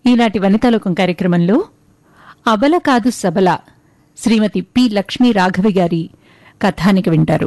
ఈనాటి వనితాలోకం కార్యక్రమంలో అబల కాదు సబల శ్రీమతి పి లక్ష్మీ రాఘవి గారి కథానిక వింటారు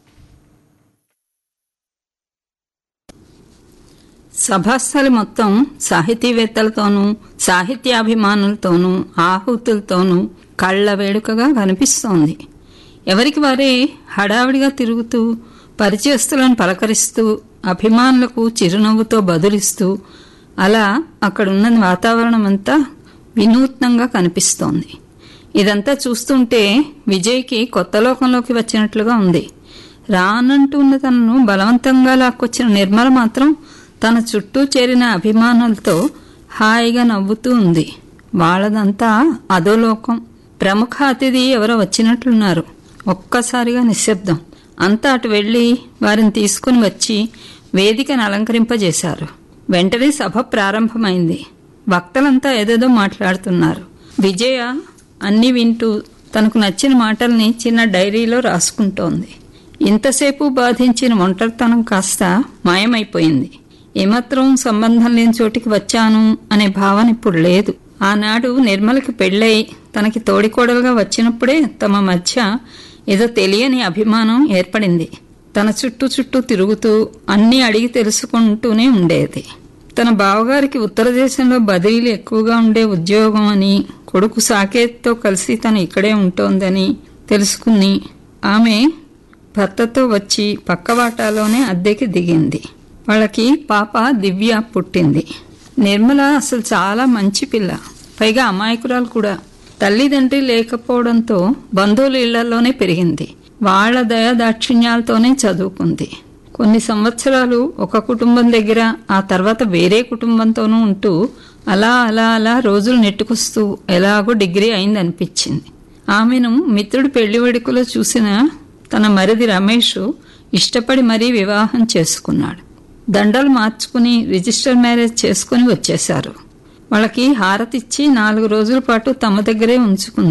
సభాస్థలి మొత్తం సాహితీవేత్తలతోనూ సాహిత్యాభిమానులతోనూ ఆహుతులతోనూ కళ్ళ వేడుకగా కనిపిస్తోంది ఎవరికి వారే హడావిడిగా తిరుగుతూ పరిచయస్తులను పలకరిస్తూ అభిమానులకు చిరునవ్వుతో బదులిస్తూ అలా అక్కడున్న వాతావరణం అంతా వినూత్నంగా కనిపిస్తోంది ఇదంతా చూస్తుంటే విజయ్కి కొత్త లోకంలోకి వచ్చినట్లుగా ఉంది రానంటున్న తనను బలవంతంగా లాక్కొచ్చిన నిర్మల మాత్రం తన చుట్టూ చేరిన అభిమానులతో హాయిగా నవ్వుతూ ఉంది వాళ్ళదంతా అధోలోకం ప్రముఖ అతిథి ఎవరో వచ్చినట్లున్నారు ఒక్కసారిగా నిశ్శబ్దం అంతా అటు వెళ్లి వారిని తీసుకుని వచ్చి వేదికను అలంకరింపజేశారు వెంటనే సభ ప్రారంభమైంది వక్తలంతా ఏదేదో మాట్లాడుతున్నారు విజయ అన్ని వింటూ తనకు నచ్చిన మాటల్ని చిన్న డైరీలో రాసుకుంటోంది ఇంతసేపు బాధించిన ఒంటరితనం కాస్త మాయమైపోయింది ఏమాత్రం సంబంధం లేని చోటికి వచ్చాను అనే భావన ఇప్పుడు లేదు ఆనాడు నిర్మలకి పెళ్ళై తనకి తోడికోడలుగా వచ్చినప్పుడే తమ మధ్య ఏదో తెలియని అభిమానం ఏర్పడింది తన చుట్టూ చుట్టూ తిరుగుతూ అన్నీ అడిగి తెలుసుకుంటూనే ఉండేది తన బావగారికి ఉత్తర దేశంలో బదిలీలు ఎక్కువగా ఉండే ఉద్యోగం అని కొడుకు సాకేత్తో కలిసి తను ఇక్కడే ఉంటోందని తెలుసుకుని ఆమె భర్తతో వచ్చి పక్కవాటాలోనే అద్దెకి దిగింది వాళ్ళకి పాప దివ్య పుట్టింది నిర్మల అసలు చాలా మంచి పిల్ల పైగా అమాయకురాలు కూడా తల్లిదండ్రి లేకపోవడంతో బంధువుల ఇళ్లలోనే పెరిగింది వాళ్ల దయ దాక్షిణ్యాలతోనే చదువుకుంది కొన్ని సంవత్సరాలు ఒక కుటుంబం దగ్గర ఆ తర్వాత వేరే కుటుంబంతోనూ ఉంటూ అలా అలా అలా రోజులు నెట్టుకొస్తూ ఎలాగో డిగ్రీ అయిందనిపించింది ఆమెను మిత్రుడు పెళ్లి వేడుకలో చూసిన తన మరిది రమేష్ ఇష్టపడి మరీ వివాహం చేసుకున్నాడు దండలు మార్చుకుని రిజిస్టర్ మ్యారేజ్ చేసుకుని వచ్చేశారు వాళ్ళకి హారతిచ్చి నాలుగు రోజుల పాటు తమ దగ్గరే ఉంచుకుంది